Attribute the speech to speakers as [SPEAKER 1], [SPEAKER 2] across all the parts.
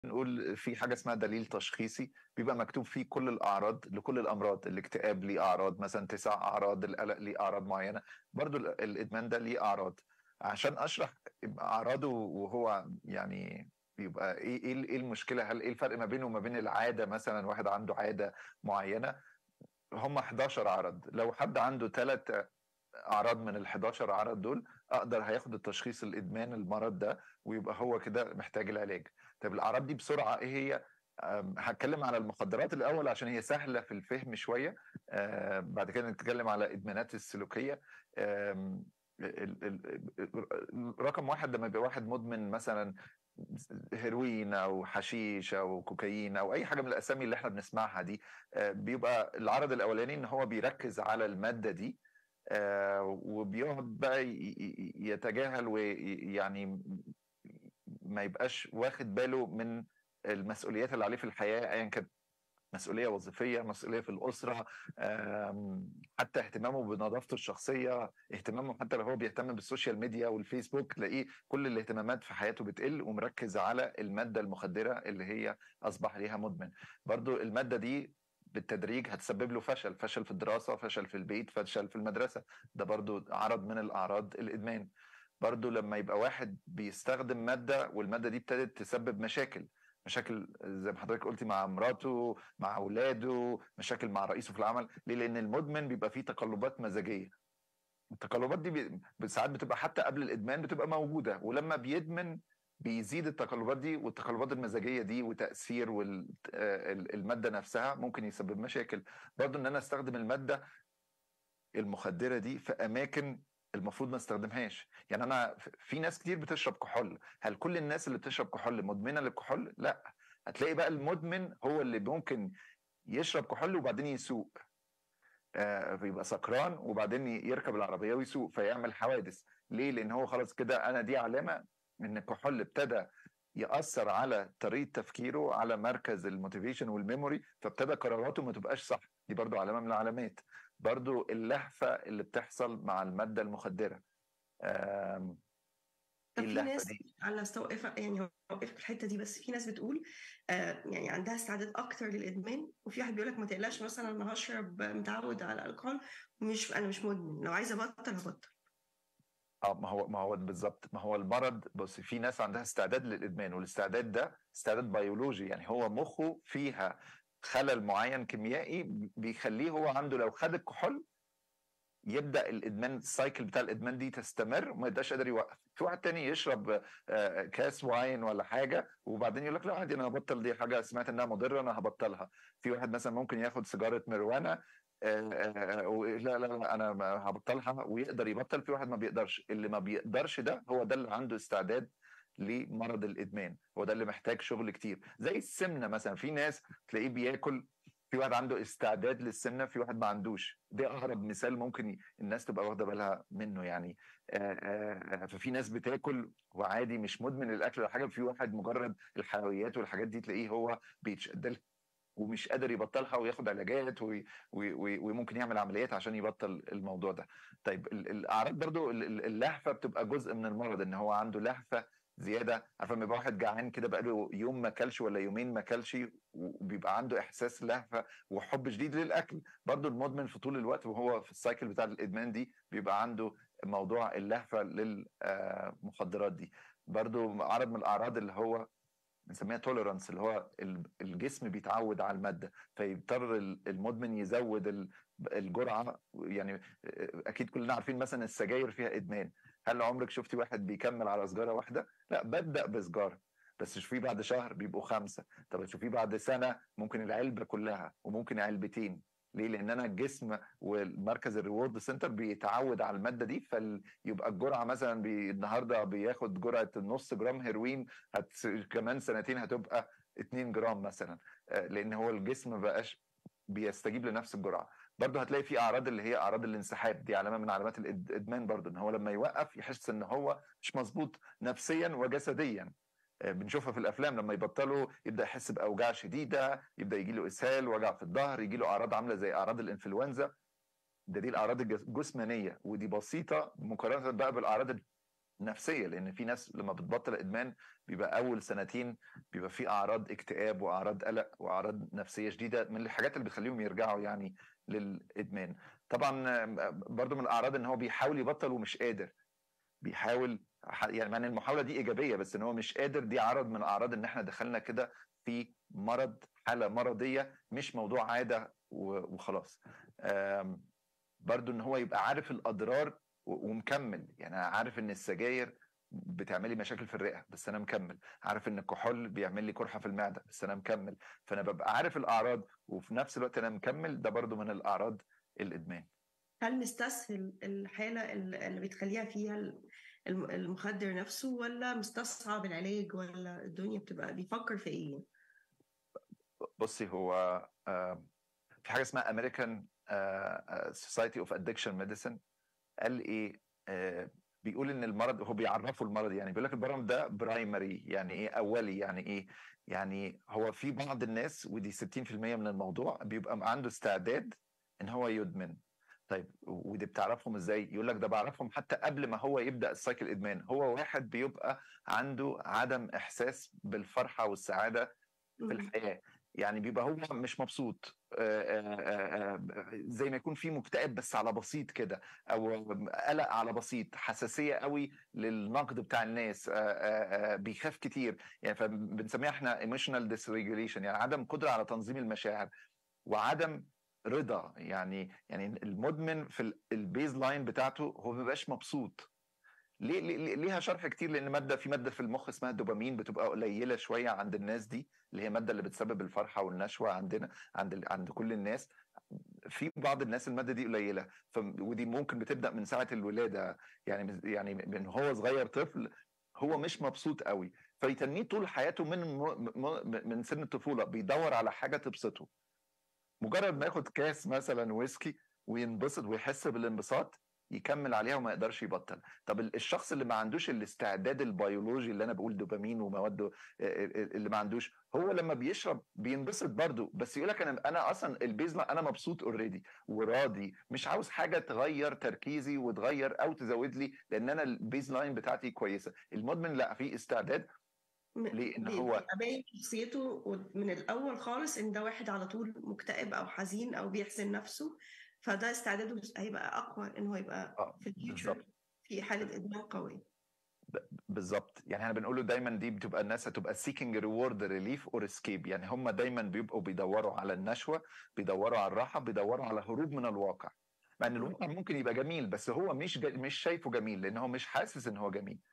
[SPEAKER 1] نقول في حاجه اسمها دليل تشخيصي بيبقى مكتوب فيه كل الاعراض لكل الامراض الاكتئاب ليه اعراض مثلا تسع اعراض القلق ليه اعراض معينه برضو ال- الادمان ده ليه اعراض عشان اشرح اعراضه وهو يعني بيبقى ايه ايه إيه المشكله هل ايه الفرق ما بينه وما بين العاده مثلا واحد عنده عاده معينه هم 11 عرض لو حد عنده ثلاث اعراض من ال 11 عرض دول اقدر هياخد التشخيص الادمان المرض ده ويبقى هو كده محتاج العلاج طب الاعراض دي بسرعه ايه هي أم، هتكلم على المخدرات الاول عشان هي سهله في الفهم شويه أه، بعد كده نتكلم على ادمانات السلوكيه أم، ال- ال- ال- رقم واحد لما يبقى واحد مدمن مثلا هيروين او حشيش او كوكايين او اي حاجه من الاسامي اللي احنا بنسمعها دي أه، بيبقى العرض الاولاني ان هو بيركز على الماده دي آه، وبيقعد بقى ي- ي- يتجاهل ويعني ما يبقاش واخد باله من المسؤوليات اللي عليه في الحياه ايا كانت مسؤوليه وظيفيه مسؤوليه في الاسره آم، حتى اهتمامه بنظافته الشخصيه اهتمامه حتى لو هو بيهتم بالسوشيال ميديا والفيسبوك تلاقيه كل الاهتمامات في حياته بتقل ومركز على الماده المخدره اللي هي اصبح ليها مدمن برضو الماده دي بالتدريج هتسبب له فشل فشل في الدراسه فشل في البيت فشل في المدرسه ده برضو عرض من الاعراض الادمان برضو لما يبقى واحد بيستخدم ماده والماده دي ابتدت تسبب مشاكل مشاكل زي ما حضرتك قلتي مع مراته مع اولاده مشاكل مع رئيسه في العمل ليه لان المدمن بيبقى فيه تقلبات مزاجيه التقلبات دي بي- ساعات بتبقى حتى قبل الادمان بتبقى موجوده ولما بيدمن بيزيد التقلبات دي والتقلبات المزاجيه دي وتاثير والماده نفسها ممكن يسبب مشاكل برضو ان انا استخدم الماده المخدره دي في اماكن المفروض ما استخدمهاش يعني انا في ناس كتير بتشرب كحول هل كل الناس اللي بتشرب كحول مدمنه للكحول لا هتلاقي بقى المدمن هو اللي ممكن يشرب كحول وبعدين يسوق آه بيبقى سكران وبعدين يركب العربيه ويسوق فيعمل حوادث ليه لان هو خلاص كده انا دي علامه ان الكحول ابتدى ياثر على طريقه تفكيره على مركز الموتيفيشن والميموري فابتدى قراراته ما تبقاش صح دي برضو علامه من العلامات برضو اللهفه اللي بتحصل مع الماده المخدره آم،
[SPEAKER 2] طب
[SPEAKER 1] إيه
[SPEAKER 2] في
[SPEAKER 1] اللهفة
[SPEAKER 2] ناس
[SPEAKER 1] دي؟
[SPEAKER 2] على استوقف يعني اوقفك في الحته دي بس في ناس بتقول آه يعني عندها استعداد اكتر للادمان وفي واحد بيقول لك ما تقلقش مثلا انا هشرب متعود على الكحول ومش انا مش مدمن لو عايزه ابطل هبطل
[SPEAKER 1] اه ما هو ما هو بالظبط ما هو المرض بص في ناس عندها استعداد للادمان والاستعداد ده استعداد بيولوجي يعني هو مخه فيها خلل معين كيميائي بيخليه هو عنده لو خد الكحول يبدا الادمان السايكل بتاع الادمان دي تستمر وما يبقاش قادر يوقف في واحد تاني يشرب آه، كاس واين ولا حاجه وبعدين يقول لك لا عادي انا هبطل دي حاجه سمعت انها مضره انا هبطلها في واحد مثلا ممكن ياخد سيجاره مروانه آه، آه، و- لا لا لا انا ما هبطلها ويقدر يبطل في واحد ما بيقدرش اللي ما بيقدرش ده هو ده اللي عنده استعداد لمرض الادمان هو ده اللي محتاج شغل كتير زي السمنه مثلا في ناس تلاقيه بياكل في واحد عنده استعداد للسمنه في واحد ما عندوش ده اقرب مثال ممكن ي- الناس تبقى واخده بالها منه يعني آه، آه، ففي ناس بتاكل وعادي مش مدمن الاكل ولا حاجه في واحد مجرد الحلويات والحاجات دي تلاقيه هو بيتشد لها ومش قادر يبطلها وياخد علاجات وي وي وي وممكن يعمل عمليات عشان يبطل الموضوع ده طيب ال- الاعراض برضو ال- ال- اللهفه بتبقى جزء من المرض ان هو عنده لهفه زياده عارفه لما يبقى واحد جعان كده بقاله يوم ما اكلش ولا يومين ما اكلش وبيبقى عنده احساس لهفه وحب شديد للاكل برضو المدمن في طول الوقت وهو في السايكل بتاع الادمان دي بيبقى عنده موضوع اللهفه للمخدرات دي برضو عرض من الاعراض اللي هو بنسميها توليرانس اللي هو ال- الجسم بيتعود على الماده فيضطر ال- المدمن يزود ال- الجرعه يعني اكيد كلنا عارفين مثلا السجاير فيها ادمان هل عمرك شفتي واحد بيكمل على سجاره واحده لا ببدا بسجاره بس تشوفيه بعد شهر بيبقوا خمسه طب تشوفيه بعد سنه ممكن العلبه كلها وممكن علبتين ليه؟ لان انا الجسم والمركز الريورد سنتر بيتعود على الماده دي فيبقى الجرعه مثلا بي النهارده بياخد جرعه نص جرام هيروين هت كمان سنتين هتبقى 2 جرام مثلا آه، لان هو الجسم ما بقاش بيستجيب لنفس الجرعه برضه هتلاقي في اعراض اللي هي اعراض الانسحاب دي علامه من علامات الادمان برضه ان هو لما يوقف يحس ان هو مش مظبوط نفسيا وجسديا آه، بنشوفها في الافلام لما يبطلوا يبدا يحس باوجاع شديده يبدا يجي له اسهال وجع في الظهر يجي له اعراض عامله زي اعراض الانفلونزا ده دي الاعراض الجس- الجسمانيه ودي بسيطه مقارنه بقى بالاعراض نفسيه لان في ناس لما بتبطل ادمان بيبقى اول سنتين بيبقى في اعراض اكتئاب واعراض قلق واعراض نفسيه شديده من الحاجات اللي بتخليهم يرجعوا يعني للادمان طبعا برضو من الاعراض ان هو بيحاول يبطل ومش قادر بيحاول يعني معنى المحاوله دي ايجابيه بس ان هو مش قادر دي عرض من الاعراض ان احنا دخلنا كده في مرض حاله مرضيه مش موضوع عاده وخلاص برضو ان هو يبقى عارف الاضرار ومكمل يعني عارف ان السجاير بتعمل لي مشاكل في الرئه بس انا مكمل عارف ان الكحول بيعمل لي قرحه في المعده بس انا مكمل فانا ببقى عارف الاعراض وفي نفس الوقت انا مكمل ده برضو من الاعراض الادمان
[SPEAKER 2] هل نستسهل الحاله اللي بتخليها فيها المخدر نفسه ولا مستصعب العلاج ولا الدنيا بتبقى بيفكر في ايه؟
[SPEAKER 1] بصي هو في حاجه اسمها امريكان سوسايتي اوف ادكشن ميديسن قال ايه بيقول ان المرض هو بيعرفوا المرض يعني بيقول لك المرض ده برايمري يعني ايه اولي يعني ايه يعني هو في بعض الناس ودي 60% من الموضوع بيبقى عنده استعداد ان هو يدمن طيب ودي بتعرفهم ازاي يقول لك ده بعرفهم حتى قبل ما هو يبدا السايكل ادمان هو واحد بيبقى عنده عدم احساس بالفرحه والسعاده في الحياه يعني بيبقى هو مش مبسوط زي ما يكون في مكتئب بس على بسيط كده او قلق على بسيط حساسيه قوي للنقد بتاع الناس بيخاف كتير يعني فبنسميها احنا emotional dysregulation يعني عدم قدره على تنظيم المشاعر وعدم رضا يعني يعني المدمن في البيز لاين بتاعته هو ما بيبقاش مبسوط ليه, ليه ليها شرح كتير لان ماده في ماده في المخ اسمها الدوبامين بتبقى قليله شويه عند الناس دي اللي هي الماده اللي بتسبب الفرحه والنشوه عندنا عند عند كل الناس في بعض الناس الماده دي قليله ف... ودي ممكن بتبدا من ساعه الولاده يعني يعني من هو صغير طفل هو مش مبسوط قوي فيتنيه طول حياته من م... من سن الطفوله بيدور على حاجه تبسطه مجرد ما ياخد كاس مثلا ويسكي وينبسط ويحس بالانبساط يكمل عليها وما يقدرش يبطل طب الشخص اللي ما عندوش الاستعداد البيولوجي اللي انا بقول دوبامين ومواد اللي ما عندوش هو لما بيشرب بينبسط برضه بس يقول لك انا انا اصلا البيز انا مبسوط اوريدي وراضي مش عاوز حاجه تغير تركيزي وتغير او تزود لي لان انا البيز لاين بتاعتي كويسه المدمن لا في استعداد لان هو
[SPEAKER 2] باين شخصيته من الاول خالص ان ده واحد على طول مكتئب او حزين او بيحزن نفسه فده استعداده هيبقى اقوى ان هو يبقى في الفيوتشر في حاله ادمان قوي
[SPEAKER 1] بالظبط يعني احنا بنقوله دايما دي بتبقى الناس هتبقى سيكينج ريورد ريليف اور اسكيب يعني هم دايما بيبقوا بيدوروا على النشوه بيدوروا على الراحه بيدوروا على هروب من الواقع مع ان الواقع ممكن يبقى جميل بس هو مش مش شايفه جميل لان هو مش حاسس ان هو جميل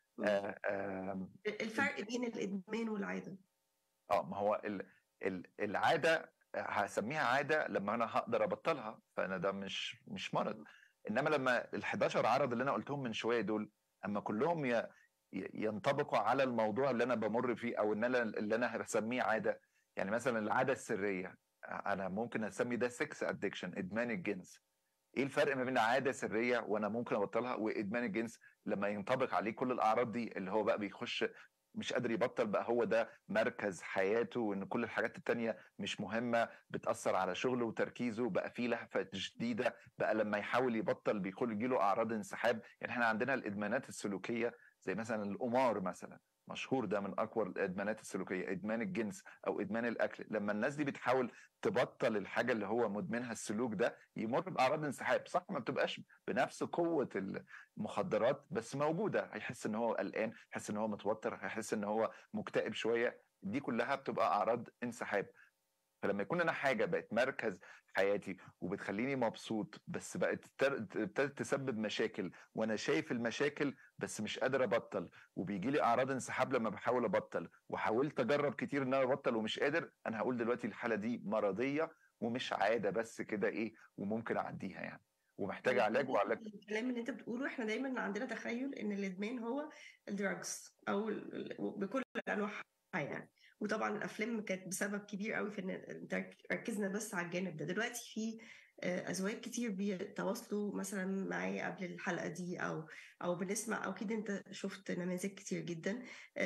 [SPEAKER 2] آه آه الفرق بين الادمان والعاده
[SPEAKER 1] اه ما هو ال ال العاده هسميها عاده لما انا هقدر ابطلها فانا ده مش مش مرض انما لما ال 11 عرض اللي انا قلتهم من شويه دول اما كلهم ي... ينطبقوا على الموضوع اللي انا بمر فيه او ان انا اللي انا هسميه عاده يعني مثلا العاده السريه انا ممكن اسمي ده سكس ادكشن ادمان الجنس ايه الفرق ما بين عاده سريه وانا ممكن ابطلها وادمان الجنس لما ينطبق عليه كل الاعراض دي اللي هو بقى بيخش مش قادر يبطل بقى هو ده مركز حياته وان كل الحاجات التانية مش مهمة بتأثر على شغله وتركيزه بقى فيه لهفة شديدة بقى لما يحاول يبطل بيدخل يجيله أعراض انسحاب يعني احنا عندنا الإدمانات السلوكية زي مثلا القمار مثلا مشهور ده من اكبر الادمانات السلوكيه ادمان الجنس او ادمان الاكل لما الناس دي بتحاول تبطل الحاجه اللي هو مدمنها السلوك ده يمر باعراض انسحاب صح ما بتبقاش بنفس قوه المخدرات بس موجوده هيحس ان هو قلقان هيحس ان هو متوتر هيحس ان هو مكتئب شويه دي كلها بتبقى اعراض انسحاب فلما يكون انا حاجه بقت مركز حياتي وبتخليني مبسوط بس بقت ابتدت تسبب مشاكل وانا شايف المشاكل بس مش قادر ابطل وبيجي لي اعراض انسحاب لما بحاول ابطل وحاولت اجرب كتير ان انا ابطل ومش قادر انا هقول دلوقتي الحاله دي مرضيه ومش عاده بس كده ايه وممكن اعديها يعني ومحتاجه علاج وعلاج
[SPEAKER 2] الكلام اللي انت بتقوله احنا دايما عندنا تخيل ان الادمان هو الدراجز او بكل انواعها يعني وطبعا الافلام كانت بسبب كبير قوي في ان ركزنا بس على الجانب ده دلوقتي في ازواج كتير بيتواصلوا مثلا معايا قبل الحلقه دي او او بنسمع او كده انت شفت نماذج كتير جدا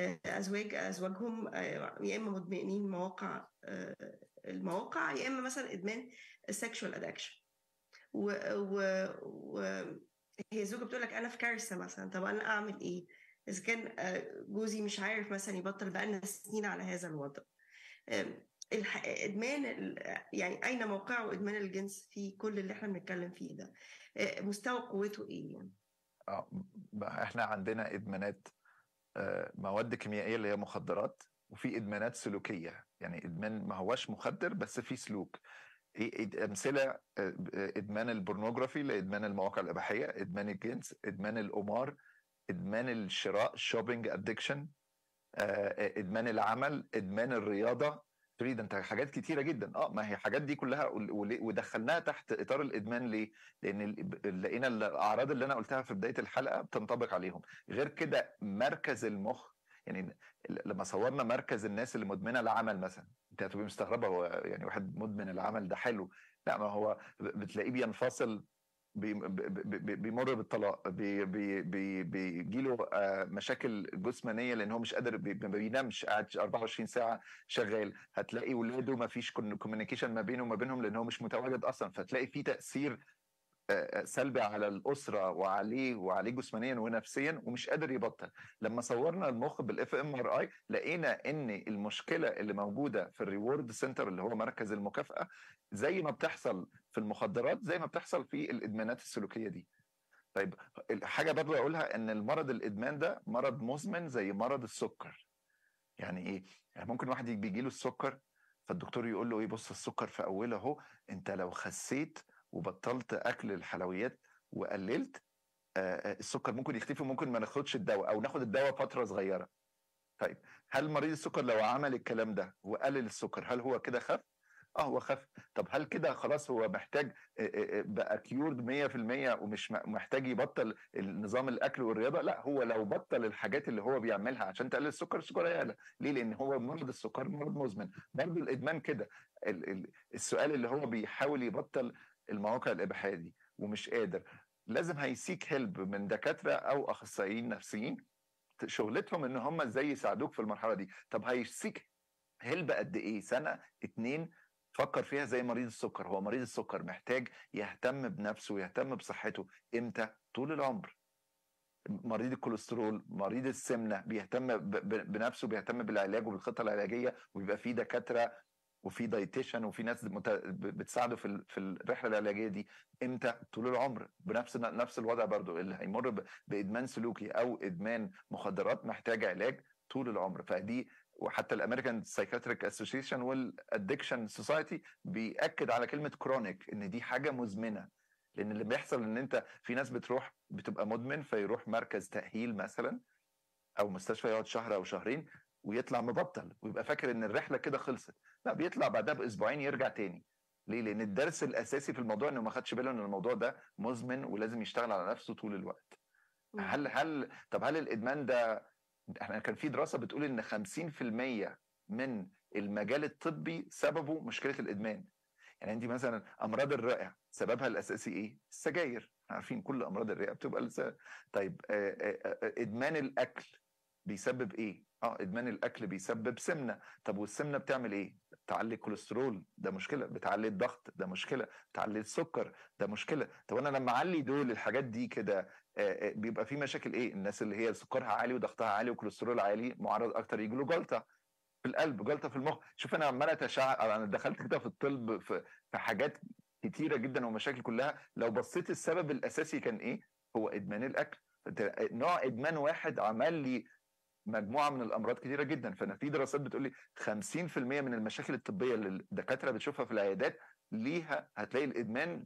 [SPEAKER 2] ازواج ازواجهم يا اما مدمنين مواقع المواقع يا اما مثلا ادمان السكشوال ادكشن و, و, و هي الزوجه بتقول لك انا في كارثه مثلا طب انا اعمل ايه اذا كان جوزي مش عارف مثلا يبطل بقالنا سنين على هذا الوضع ادمان يعني اين موقعه ادمان الجنس في كل اللي احنا بنتكلم فيه ده مستوى قوته ايه يعني
[SPEAKER 1] اه احنا عندنا ادمانات مواد كيميائيه اللي هي مخدرات وفي ادمانات سلوكيه يعني ادمان ما هواش مخدر بس في سلوك امثله ادمان البورنوجرافي لادمان المواقع الاباحيه ادمان الجنس ادمان القمار ادمان الشراء شوبينج ادكشن ادمان العمل ادمان الرياضه تريد انت حاجات كتيره جدا اه ما هي الحاجات دي كلها ودخلناها تحت اطار الادمان ليه؟ لان لقينا الاعراض اللي انا قلتها في بدايه الحلقه بتنطبق عليهم غير كده مركز المخ يعني لما صورنا مركز الناس اللي مدمنه العمل مثلا انت هتبقى مستغربه هو يعني واحد مدمن العمل ده حلو لا ما هو بتلاقيه بينفصل بيمر بالطلاق بي بي بي بيجي له مشاكل جسمانيه لان هو مش قادر ما بينامش قاعد 24 ساعه شغال هتلاقي ولاده ما فيش كوميونيكيشن ما بينه وما بينهم لان هو مش متواجد اصلا فتلاقي في تاثير سلبي على الاسره وعليه وعليه جسمانيا ونفسيا ومش قادر يبطل لما صورنا المخ بالاف ام ار اي لقينا ان المشكله اللي موجوده في الريورد سنتر اللي هو مركز المكافاه زي ما بتحصل في المخدرات زي ما بتحصل في الادمانات السلوكيه دي طيب حاجه برضه اقولها ان المرض الادمان ده مرض مزمن زي مرض السكر يعني ايه يعني ممكن واحد بيجي له السكر فالدكتور يقول له ايه بص السكر في اوله اهو انت لو خسيت وبطلت اكل الحلويات وقللت السكر ممكن يختفي وممكن ما ناخدش الدواء او ناخد الدواء فتره صغيره طيب هل مريض السكر لو عمل الكلام ده وقلل السكر هل هو كده خف اه هو خف طب هل كده خلاص هو محتاج بقى كيورد 100% ومش محتاج يبطل نظام الاكل والرياضه لا هو لو بطل الحاجات اللي هو بيعملها عشان تقلل السكر السكر هيعلى ليه لان هو مرض السكر مرض مزمن برضه الادمان كده السؤال اللي هو بيحاول يبطل المواقع الاباحيه دي ومش قادر لازم هيسيك هيلب من دكاتره او اخصائيين نفسيين شغلتهم ان هم ازاي يساعدوك في المرحله دي طب هيسيك هيلب قد ايه سنه اتنين فكر فيها زي مريض السكر هو مريض السكر محتاج يهتم بنفسه ويهتم بصحته امتى طول العمر مريض الكوليسترول مريض السمنه بيهتم بنفسه بيهتم بالعلاج وبالخطه العلاجيه ويبقى في دكاتره وفي دايتيشن وفي ناس بتساعده في في الرحله العلاجيه دي امتى طول العمر بنفس نفس الوضع برضو اللي هيمر بادمان سلوكي او ادمان مخدرات محتاج علاج طول العمر فدي وحتى الامريكان سايكاتريك اسوسيشن والادكشن سوسايتي بياكد على كلمه كرونيك ان دي حاجه مزمنه لان اللي بيحصل ان انت في ناس بتروح بتبقى مدمن فيروح مركز تاهيل مثلا او مستشفى يقعد شهر او شهرين ويطلع مبطل ويبقى فاكر ان الرحله كده خلصت لا بيطلع بعدها باسبوعين يرجع تاني ليه لان الدرس الاساسي في الموضوع انه ما خدش باله ان الموضوع ده مزمن ولازم يشتغل على نفسه طول الوقت هل هل طب هل الادمان ده احنا كان في دراسه بتقول ان 50% من المجال الطبي سببه مشكله الادمان يعني انت مثلا امراض الرئه سببها الاساسي ايه السجاير عارفين كل امراض الرئه بتبقى لسه طيب ادمان الاكل بيسبب ايه اه ادمان الاكل بيسبب سمنه طب والسمنه بتعمل ايه بتعلي الكوليسترول ده مشكله بتعلي الضغط ده مشكله بتعلي السكر ده مشكله طب انا لما اعلي دول الحاجات دي كده بيبقى في مشاكل ايه الناس اللي هي سكرها عالي وضغطها عالي وكوليسترول عالي معرض اكتر يجي له جلطه في القلب جلطه في المخ شوف انا عمال اتشعب انا دخلت كده في الطب في, في حاجات كتيره جدا ومشاكل كلها لو بصيت السبب الاساسي كان ايه هو ادمان الاكل نوع ادمان واحد عمل لي مجموعه من الامراض كتيره جدا فانا في دراسات بتقول لي 50% من المشاكل الطبيه اللي الدكاتره بتشوفها في العيادات ليها هتلاقي الادمان